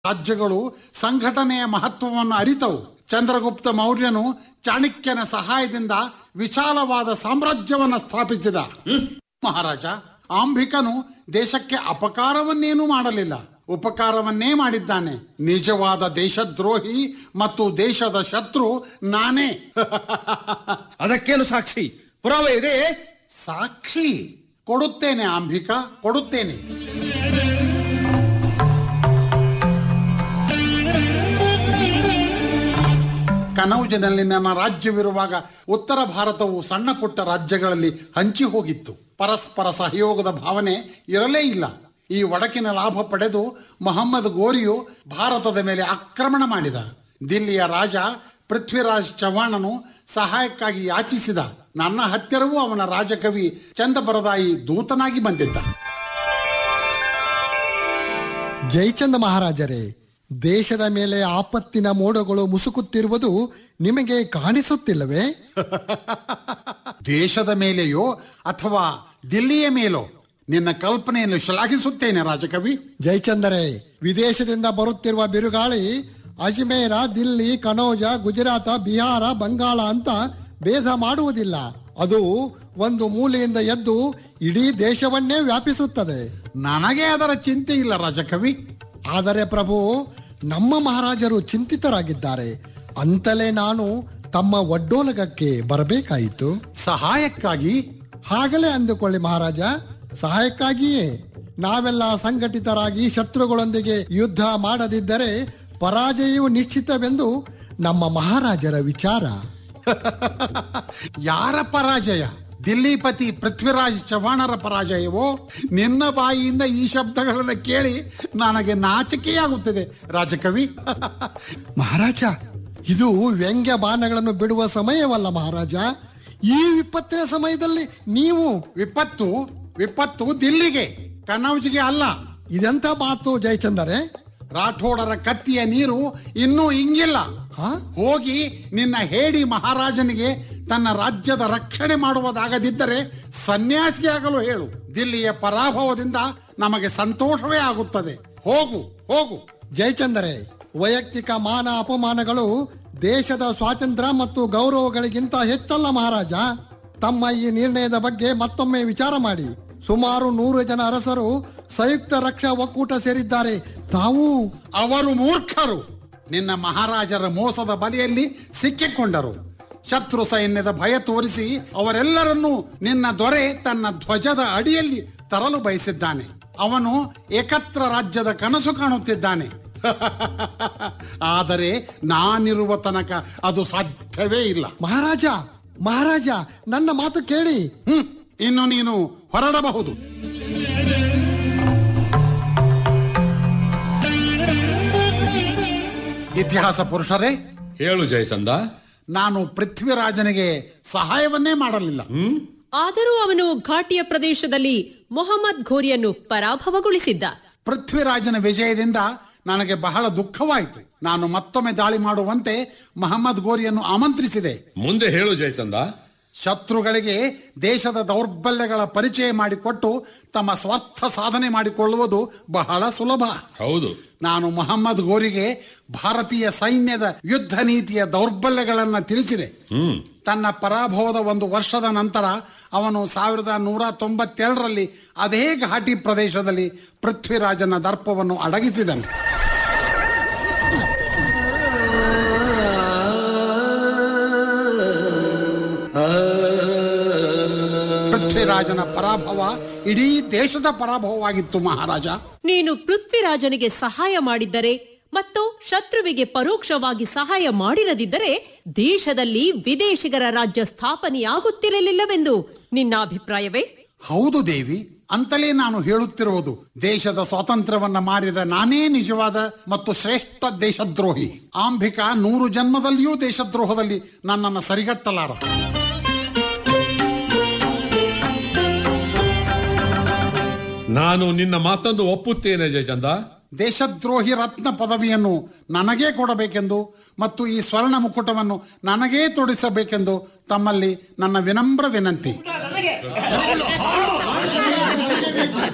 ರಾಜ್ಯಗಳು ಸಂಘಟನೆಯ ಮಹತ್ವವನ್ನು ಅರಿತವು ಚಂದ್ರಗುಪ್ತ ಮೌರ್ಯನು ಚಾಣಕ್ಯನ ಸಹಾಯದಿಂದ ವಿಶಾಲವಾದ ಸಾಮ್ರಾಜ್ಯವನ್ನು ಸ್ಥಾಪಿಸಿದ ಮಹಾರಾಜ ಆಂಬಿಕನು ದೇಶಕ್ಕೆ ಅಪಕಾರವನ್ನೇನೂ ಮಾಡಲಿಲ್ಲ ಉಪಕಾರವನ್ನೇ ಮಾಡಿದ್ದಾನೆ ನಿಜವಾದ ದೇಶದ್ರೋಹಿ ಮತ್ತು ದೇಶದ ಶತ್ರು ನಾನೇ ಅದಕ್ಕೇನು ಸಾಕ್ಷಿ ಪುರಾವೆ ಇದೆ ಸಾಕ್ಷಿ ಕೊಡುತ್ತೇನೆ ಆಂಬಿಕಾ ಕೊಡುತ್ತೇನೆ ಕನೌಜಿನಲ್ಲಿ ನನ್ನ ರಾಜ್ಯವಿರುವಾಗ ಉತ್ತರ ಭಾರತವು ಸಣ್ಣ ಪುಟ್ಟ ರಾಜ್ಯಗಳಲ್ಲಿ ಹಂಚಿ ಹೋಗಿತ್ತು ಪರಸ್ಪರ ಸಹಯೋಗದ ಭಾವನೆ ಇರಲೇ ಇಲ್ಲ ಈ ಒಡಕಿನ ಲಾಭ ಪಡೆದು ಮೊಹಮ್ಮದ್ ಗೋರಿಯು ಭಾರತದ ಮೇಲೆ ಆಕ್ರಮಣ ಮಾಡಿದ ದಿಲ್ಲಿಯ ರಾಜ ಪೃಥ್ವಿರಾಜ್ ಚವ್ಹಾಣನು ಸಹಾಯಕ್ಕಾಗಿ ಯಾಚಿಸಿದ ನನ್ನ ಹತ್ತಿರವೂ ಅವನ ರಾಜಕವಿ ಚಂದಬರದಾಯಿ ದೂತನಾಗಿ ಬಂದಿದ್ದ ಜಯಚಂದ ಮಹಾರಾಜರೇ ದೇಶದ ಮೇಲೆ ಆಪತ್ತಿನ ಮೋಡಗಳು ಮುಸುಕುತ್ತಿರುವುದು ನಿಮಗೆ ಕಾಣಿಸುತ್ತಿಲ್ಲವೇ ದೇಶದ ಮೇಲೆಯೋ ಅಥವಾ ದಿಲ್ಲಿಯ ಮೇಲೋ ನಿನ್ನ ಕಲ್ಪನೆಯನ್ನು ಶ್ಲಾಘಿಸುತ್ತೇನೆ ರಾಜಕವಿ ಜಯಚಂದರೇ ವಿದೇಶದಿಂದ ಬರುತ್ತಿರುವ ಬಿರುಗಾಳಿ ಅಜ್ಮೇರ ದಿಲ್ಲಿ ಕನೌಜ ಗುಜರಾತ ಬಿಹಾರ ಬಂಗಾಳ ಅಂತ ಭೇದ ಮಾಡುವುದಿಲ್ಲ ಅದು ಒಂದು ಮೂಲೆಯಿಂದ ಎದ್ದು ಇಡೀ ದೇಶವನ್ನೇ ವ್ಯಾಪಿಸುತ್ತದೆ ನನಗೆ ಅದರ ಚಿಂತೆ ಇಲ್ಲ ರಾಜಕವಿ ಆದರೆ ಪ್ರಭು ನಮ್ಮ ಮಹಾರಾಜರು ಚಿಂತಿತರಾಗಿದ್ದಾರೆ ಅಂತಲೇ ನಾನು ತಮ್ಮ ಒಡ್ಡೋಲಗಕ್ಕೆ ಬರಬೇಕಾಯಿತು ಸಹಾಯಕ್ಕಾಗಿ ಹಾಗಲೇ ಅಂದುಕೊಳ್ಳಿ ಮಹಾರಾಜ ಸಹಾಯಕ್ಕಾಗಿಯೇ ನಾವೆಲ್ಲ ಸಂಘಟಿತರಾಗಿ ಶತ್ರುಗಳೊಂದಿಗೆ ಯುದ್ಧ ಮಾಡದಿದ್ದರೆ ಪರಾಜಯವು ನಿಶ್ಚಿತವೆಂದು ನಮ್ಮ ಮಹಾರಾಜರ ವಿಚಾರ ಯಾರ ಪರಾಜಯ ದಿಲ್ಲಿಪತಿ ಪೃಥ್ವಿರಾಜ್ ಚವ್ಹಾಣರ ಪರಾಜಯವೋ ನಿನ್ನ ಬಾಯಿಯಿಂದ ಈ ಶಬ್ದಗಳನ್ನು ಕೇಳಿ ನನಗೆ ನಾಚಿಕೆಯಾಗುತ್ತದೆ ರಾಜಕವಿ ಮಹಾರಾಜ ಇದು ವ್ಯಂಗ್ಯ ಬಾಣಗಳನ್ನು ಬಿಡುವ ಸಮಯವಲ್ಲ ಮಹಾರಾಜ ಈ ವಿಪತ್ತಿನ ಸಮಯದಲ್ಲಿ ನೀವು ವಿಪತ್ತು ವಿಪತ್ತು ದಿಲ್ಲಿಗೆ ಕನೌಜಿಗೆ ಅಲ್ಲ ಇದೆಂತ ಮಾತು ಜಯಚಂದರೆ ರಾಠೋಡರ ಕತ್ತಿಯ ನೀರು ಇನ್ನೂ ಇಂಗಿಲ್ಲ ಹಾ ಹೋಗಿ ನಿನ್ನ ಹೇಡಿ ಮಹಾರಾಜನಿಗೆ ತನ್ನ ರಾಜ್ಯದ ರಕ್ಷಣೆ ಮಾಡುವುದಾಗದಿದ್ದರೆ ಸನ್ಯಾಸಿಯಾಗಲು ಹೇಳು ದಿಲ್ಲಿಯ ಪರಾಭವದಿಂದ ನಮಗೆ ಸಂತೋಷವೇ ಆಗುತ್ತದೆ ಹೋಗು ಹೋಗು ಜಯಚಂದರೆ ವೈಯಕ್ತಿಕ ಮಾನ ಅಪಮಾನಗಳು ದೇಶದ ಸ್ವಾತಂತ್ರ್ಯ ಮತ್ತು ಗೌರವಗಳಿಗಿಂತ ಹೆಚ್ಚಲ್ಲ ಮಹಾರಾಜ ತಮ್ಮ ಈ ನಿರ್ಣಯದ ಬಗ್ಗೆ ಮತ್ತೊಮ್ಮೆ ವಿಚಾರ ಮಾಡಿ ಸುಮಾರು ನೂರು ಜನ ಅರಸರು ಸಂಯುಕ್ತ ರಕ್ಷಾ ಒಕ್ಕೂಟ ಸೇರಿದ್ದಾರೆ ತಾವು ಅವರು ಮೂರ್ಖರು ನಿನ್ನ ಮಹಾರಾಜರ ಮೋಸದ ಬಲಿಯಲ್ಲಿ ಸಿಕ್ಕಿಕೊಂಡರು ಶತ್ರು ಸೈನ್ಯದ ಭಯ ತೋರಿಸಿ ಅವರೆಲ್ಲರನ್ನೂ ನಿನ್ನ ದೊರೆ ತನ್ನ ಧ್ವಜದ ಅಡಿಯಲ್ಲಿ ತರಲು ಬಯಸಿದ್ದಾನೆ ಅವನು ಏಕತ್ರ ರಾಜ್ಯದ ಕನಸು ಕಾಣುತ್ತಿದ್ದಾನೆ ಆದರೆ ನಾನಿರುವ ತನಕ ಅದು ಸಾಧ್ಯವೇ ಇಲ್ಲ ಮಹಾರಾಜ ಮಹಾರಾಜ ನನ್ನ ಮಾತು ಕೇಳಿ ಹ್ಮ್ ಇನ್ನು ನೀನು ಹೊರಡಬಹುದು ಇತಿಹಾಸ ಪುರುಷರೇ ಹೇಳು ಜಯಚಂದ ನಾನು ಪೃಥ್ವಿರಾಜನಿಗೆ ಸಹಾಯವನ್ನೇ ಮಾಡಲಿಲ್ಲ ಆದರೂ ಅವನು ಘಾಟಿಯ ಪ್ರದೇಶದಲ್ಲಿ ಮೊಹಮ್ಮದ್ ಘೋರಿಯನ್ನು ಪರಾಭವಗೊಳಿಸಿದ್ದ ಪೃಥ್ವಿರಾಜನ ವಿಜಯದಿಂದ ನನಗೆ ಬಹಳ ದುಃಖವಾಯಿತು ನಾನು ಮತ್ತೊಮ್ಮೆ ದಾಳಿ ಮಾಡುವಂತೆ ಮಹಮ್ಮದ್ ಗೋರಿಯನ್ನು ಆಮಂತ್ರಿಸಿದೆ ಮುಂದೆ ಹೇಳು ಜಯಚಂದ ಶತ್ರುಗಳಿಗೆ ದೇಶದ ದೌರ್ಬಲ್ಯಗಳ ಪರಿಚಯ ಮಾಡಿಕೊಟ್ಟು ತಮ್ಮ ಸ್ವಾರ್ಥ ಸಾಧನೆ ಮಾಡಿಕೊಳ್ಳುವುದು ಬಹಳ ಸುಲಭ ಹೌದು ನಾನು ಮೊಹಮ್ಮದ್ ಗೋರಿಗೆ ಭಾರತೀಯ ಸೈನ್ಯದ ಯುದ್ಧ ನೀತಿಯ ದೌರ್ಬಲ್ಯಗಳನ್ನು ತಿಳಿಸಿದೆ ತನ್ನ ಪರಾಭವದ ಒಂದು ವರ್ಷದ ನಂತರ ಅವನು ಸಾವಿರದ ನೂರ ತೊಂಬತ್ತೆರಡರಲ್ಲಿ ಅದೇ ಘಾಟಿ ಪ್ರದೇಶದಲ್ಲಿ ಪೃಥ್ವಿರಾಜನ ದರ್ಪವನ್ನು ಅಡಗಿಸಿದನು ಪೃಥ್ವಿರಾಜನ ಪರಾಭವ ಇಡೀ ದೇಶದ ಪರಾಭವವಾಗಿತ್ತು ಮಹಾರಾಜ ನೀನು ಪೃಥ್ವಿರಾಜನಿಗೆ ಸಹಾಯ ಮಾಡಿದ್ದರೆ ಮತ್ತು ಶತ್ರುವಿಗೆ ಪರೋಕ್ಷವಾಗಿ ಸಹಾಯ ಮಾಡಿರದಿದ್ದರೆ ದೇಶದಲ್ಲಿ ವಿದೇಶಿಗರ ರಾಜ್ಯ ಸ್ಥಾಪನೆಯಾಗುತ್ತಿರಲಿಲ್ಲವೆಂದು ನಿನ್ನ ಅಭಿಪ್ರಾಯವೇ ಹೌದು ದೇವಿ ಅಂತಲೇ ನಾನು ಹೇಳುತ್ತಿರುವುದು ದೇಶದ ಸ್ವಾತಂತ್ರ್ಯವನ್ನ ಮಾರಿದ ನಾನೇ ನಿಜವಾದ ಮತ್ತು ಶ್ರೇಷ್ಠ ದೇಶದ್ರೋಹಿ ಆಂಬಿಕಾ ನೂರು ಜನ್ಮದಲ್ಲಿಯೂ ದೇಶದ್ರೋಹದಲ್ಲಿ ನನ್ನನ್ನು ಸರಿಗಟ್ಟಲಾರ ನಾನು ನಿನ್ನ ಮಾತನ್ನು ಒಪ್ಪುತ್ತೇನೆ ಜಯಚಂದ ದೇಶದ್ರೋಹಿ ರತ್ನ ಪದವಿಯನ್ನು ನನಗೇ ಕೊಡಬೇಕೆಂದು ಮತ್ತು ಈ ಸ್ವರ್ಣ ಮುಕುಟವನ್ನು ನನಗೇ ತೊಡಿಸಬೇಕೆಂದು ತಮ್ಮಲ್ಲಿ ನನ್ನ ವಿನಮ್ರ ವಿನಂತಿ